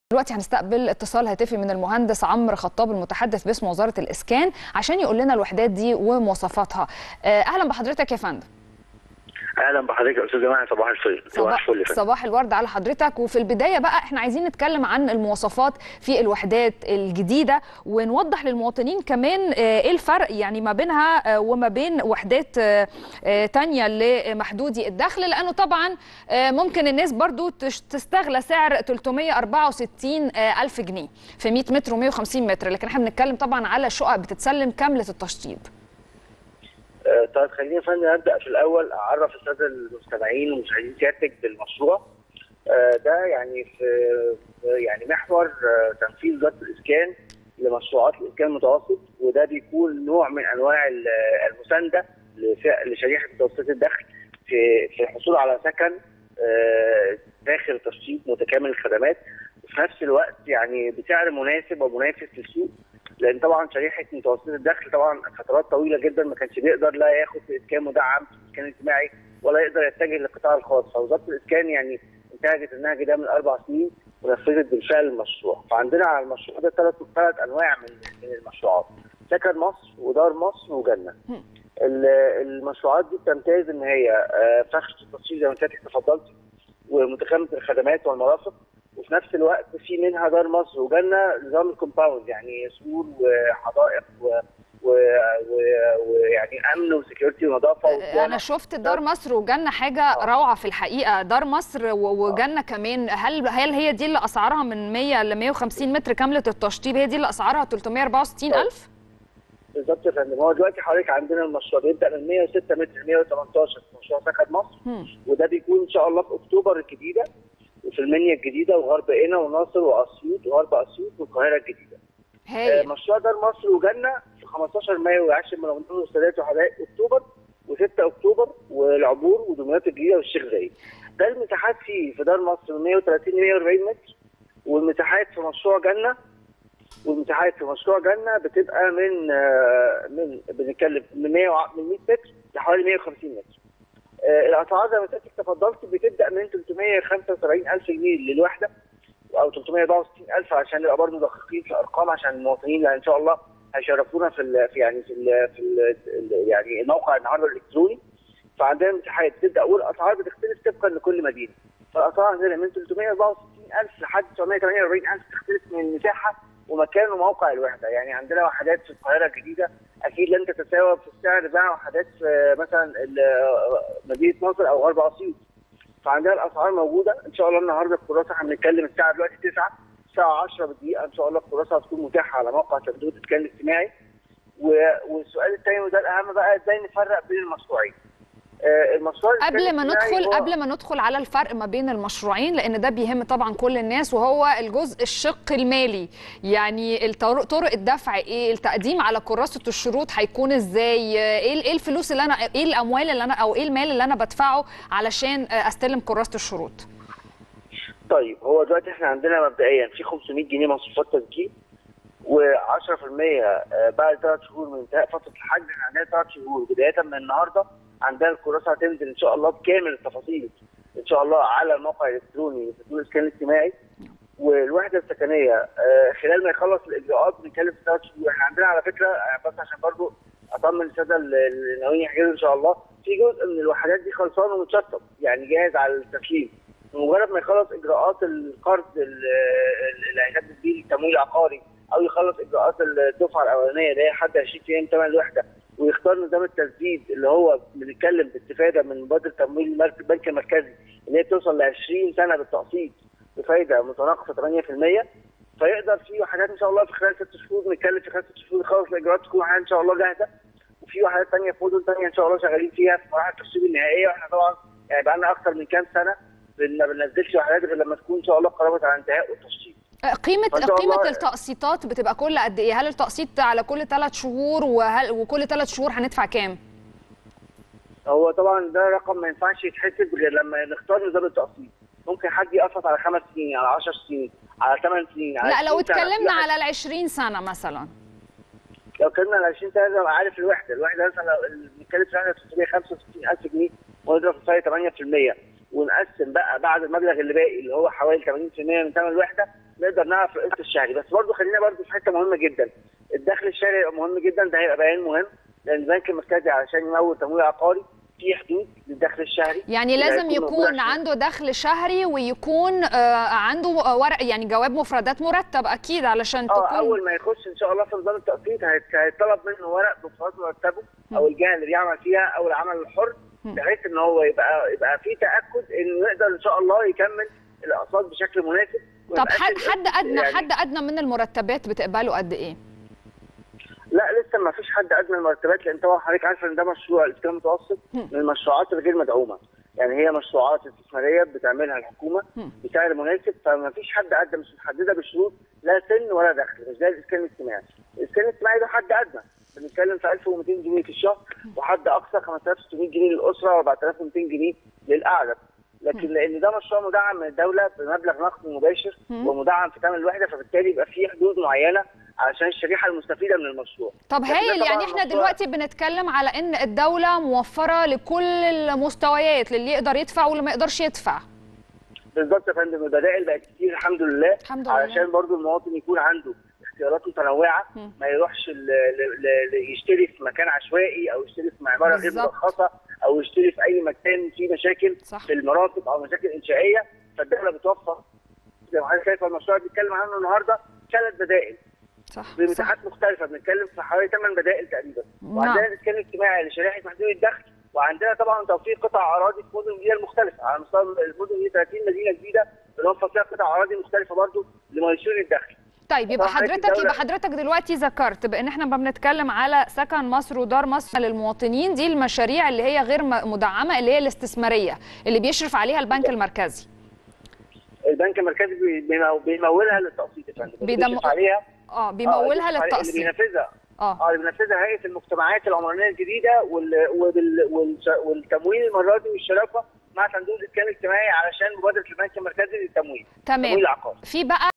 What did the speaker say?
دلوقتي هنستقبل اتصال هاتفي من المهندس عمرو خطاب المتحدث باسم وزاره الاسكان عشان يقول لنا الوحدات دي ومواصفاتها اهلا بحضرتك يا فندم اهلا بحضرتك يا استاذ جماعه صباح الخير صباح الفل صباح الورد على حضرتك وفي البدايه بقى احنا عايزين نتكلم عن المواصفات في الوحدات الجديده ونوضح للمواطنين كمان ايه الفرق يعني ما بينها وما بين وحدات تانية لمحدودي الدخل لانه طبعا ممكن الناس برضو تستغلى سعر 364 الف جنيه في 100 متر و150 متر لكن احنا بنتكلم طبعا على شقق بتتسلم كامله التشطيب طيب خليني يا فندم ابدا في الاول اعرف الساده المستمعين ومشاهدين سيادتك بالمشروع ده يعني في يعني محور تنفيذ وزاره الاسكان لمشروعات الاسكان المتوسط وده بيكون نوع من انواع المسانده لشريحه متوسطه الدخل في في الحصول على سكن داخل تشطيب متكامل الخدمات وفي نفس الوقت يعني بسعر مناسب ومنافس للسوق لان طبعا شريحه متوسطه الدخل طبعا فترات طويله جدا ما كانش بيقدر لا ياخد في اسكان مدعم في الاسكان الاجتماعي ولا يقدر يتجه للقطاع الخاص فوزاره الاسكان يعني انتهجت النهج ده من اربع سنين ونفذت بالفعل المشروع فعندنا على المشروع ده ثلاث ثلاث انواع من من المشروعات سكن مصر ودار مصر وجنه المشروعات دي بتمتاز ان هي فخ التشطيب زي ما حضرتك تفضلت ومتكامله الخدمات والمرافق وفي نفس الوقت في منها دار مصر وجنه نظام الكومباوند يعني سور وحدائق ويعني امن وسكيورتي ونظافه انا شفت دار مصر وجنه حاجه روعه في الحقيقه دار مصر وجنه كمان هل هل هي دي اللي اسعارها من 100 ل 150 متر كامله التشطيب هي دي اللي اسعارها 364 الف بالظبط يا فندم هو دلوقتي حضرتك عندنا المشروع بيبدا من 106 متر 118 في مشروع سكن مصر م. وده بيكون ان شاء الله في اكتوبر الجديده وفي المنيا الجديده وغرب قنا وناصر واسيوط وغرب اسيوط والقاهره الجديده. هي. آه مشروع دار مصر وجنه في 15 مايو و10 من رمضان والسادات وحدائق اكتوبر و6 اكتوبر والعبور ودمياط الجديده والشيخ زايد. ده المساحات فيه في دار مصر من 130 ل 140 متر والمساحات في مشروع جنه والمساحات في مشروع جنه بتبقى من آه من بنتكلم من 100 من 100 متر لحوالي 150 متر. آه الاسعار زي ما حضرتك تفضلت بتبدا من 375000 جنيه للوحده او 364000 عشان نبقى برضه دقيقين في الارقام عشان المواطنين اللي ان شاء الله هيشرفونا في ال في يعني في ال في ال يعني الموقع النهارده الالكتروني فعندنا مساحات بتبدا والاسعار بتختلف طبقا لكل مدينه فالاسعار عندنا من 364000 لحد 948000 تختلف من المساحه ومكان وموقع الوحده يعني عندنا وحدات في القاهره الجديده اكيد لن تتساوى في السعر مع وحدات في مثلا مدينه نصر او غرب اسيوط فعندنا الاسعار موجوده ان شاء الله النهارده الكراسه احنا بنتكلم الساعه دلوقتي 9 الساعه 10 بالدقيقه ان شاء الله الكراسه هتكون متاحه على موقع تبديل الاسكان الاجتماعي والسؤال الثاني وده الاهم بقى ازاي نفرق بين المشروعين المشروع قبل ما ندخل هو... قبل ما ندخل على الفرق ما بين المشروعين لان ده بيهم طبعا كل الناس وهو الجزء الشق المالي يعني الطرق طرق الدفع ايه التقديم على كراسه الشروط هيكون ازاي ايه ايه الفلوس اللي انا ايه الاموال اللي انا او ايه المال اللي انا بدفعه علشان استلم كراسه الشروط طيب هو دلوقتي احنا عندنا مبدئيا في 500 جنيه مصروفات تسجيل و10% بعد ثلاث شهور من انتهاء فتره الحج احنا عندنا ثلاث شهور بدايه من النهارده عندنا الكراسه هتنزل ان شاء الله بكامل التفاصيل ان شاء الله على الموقع الالكتروني في الاسكان الاجتماعي والوحده السكنيه خلال ما يخلص الاجراءات بنتكلم في ثلاث شهور احنا عندنا على فكره بس عشان برضو اطمن الساده اللي ناويين يحجزوا ان شاء الله في جزء من الوحدات دي خلصان ومتشطب يعني جاهز على التسليم بمجرد ما يخلص اجراءات القرض اللي هيسدد بيه التمويل العقاري او يخلص اجراءات الدفعه الاولانيه اللي هي حد 20 ايام ثمن الوحده ويختار نظام التسديد اللي هو بنتكلم باستفاده من مبادره تمويل البنك المركزي اللي هي بتوصل ل 20 سنه بالتقسيط بفايده متناقصه 8% فيقدر في وحدات ان شاء الله في خلال ست شهور نتكلم في خلال ست شهور يخلص الاجراءات تكون ان شاء الله جاهزه وفي وحدات ثانيه في مدن ثانيه ان شاء الله شغالين فيها في مراحل التشطيب النهائيه واحنا طبعا يعني بقى لنا اكثر من كام سنه ما بننزلش وحدات غير لما تكون ان شاء الله قربت على انتهاء والتشطيب قيمة قيمة التقسيطات بتبقى كل قد ايه؟ هل التقسيط على كل ثلاث شهور وهل وكل ثلاث شهور هندفع كام؟ هو طبعا ده رقم ما ينفعش يتحسب غير لما نختار نظام التقسيط. ممكن حد يقسط على خمس سنين، على 10 سنين، على 8 سنين، على لا لو اتكلمنا على ال 20 سنة مثلا. لو اتكلمنا على 20 سنة لازم عارف الوحدة، الوحدة مثلا لو بنتكلم في وحدة 365000 جنيه ونضرب في فرق 8% ونقسم بقى بعد المبلغ اللي باقي اللي هو حوالي 80% من ثمن الوحده نقدر نعرف القسط الشهري بس برضه خلينا برضه في حته مهمه جدا الدخل الشهري هيبقى مهم جدا ده هيبقى بيان مهم لان البنك المركزي علشان يمول تمويل عقاري في حدود للدخل الشهري يعني اللي لازم هيكون موجود يكون عشان- عنده دخل شهري ويكون آه، عنده ورق يعني جواب مفردات مرتب اكيد علشان اه تكون اول ما يخش ان شاء الله في نظام التقسيط هيت- هيطلب منه ورق بمفردات مرتبه او الجهه اللي بيعمل فيها او العمل الحر بحيث ان هو يبقى يبقى في تاكد انه يقدر ان شاء الله يكمل الاقساط بشكل مناسب طب ويبقاش حد القسط حد ادنى يعني- حد ادنى من المرتبات بتقبله قد ايه؟ لا لسه ما فيش حد ادنى المرتبات لان طبعا حضرتك عارفه ان ده مشروع الاسكان المتوسط من المشروعات الغير مدعومه يعني هي مشروعات استثماريه بتعملها الحكومه بسعر مناسب فما فيش حد ادنى مش محدده بشروط لا سن ولا دخل مش زي الاسكان الاجتماعي الاسكان الاجتماعي ده حد ادنى بنتكلم في 1200 جنيه في الشهر وحد اقصى 5600 جنيه للاسره و4200 جنيه للاعلى لكن لان ده مشروع مدعم من الدوله بمبلغ نقد مباشر ومدعم في ثمن الوحده فبالتالي يبقى فيه حدود معينه علشان الشريحه المستفيده من المشروع طب لكن ده هايل طبعاً يعني احنا مشروع- دلوقتي بنتكلم على ان الدولة موفرة لكل المستويات للي يقدر يدفع واللي ما يقدرش يدفع بالظبط يا فندم البدائل بقت كتير الحمد لله الحمد لله. علشان برضو المواطن يكون عنده اختيارات متنوعه مم. ما يروحش ل- ل- ل- يشتري في مكان عشوائي او يشتري في عماره غير بالظبط. مرخصه او يشتري في اي مكان فيه مشاكل صح. في المرافق او مشاكل انشائيه فالدوله بتوفر زي ما حضرتك شايفه المشروع اللي بيتكلم عنه النهارده ثلاث بدائل صح صح بمساحات مختلفه بنتكلم في حوالي ثمان بدائل تقريبا نعم. وعندنا الاسكان الاجتماعي لشريحه محدود الدخل وعندنا طبعا توفير قطع اراضي في مدن جديده مختلفه على مستوى المدن دي 30 مدينه جديده بنوفر فيها قطع اراضي مختلفه برضو لميسور الدخل طيب يبقى طبعاً حضرتك حضرتك الدولة- يبقى حضرتك دلوقتي ذكرت بان احنا ما بنتكلم على سكن مصر ودار مصر للمواطنين دي المشاريع اللي هي غير م- مدعمه اللي هي الاستثماريه اللي بيشرف عليها البنك المركزي البنك المركزي بي- بيمو- بيمولها للتقسيط يا فندم بيدم- بيشرف عليها اه آه، بيمولها بيشرف عليها- اللي للتقسيط بينفذها اه اه اللي بينفذها هيئه المجتمعات العمرانيه الجديده وال... وبال... والش- والتمويل المره دي والشراكه مع صندوق الاسكان الاجتماعي علشان مبادره البنك المركزي للتمويل تمام تمويل العقار في بقى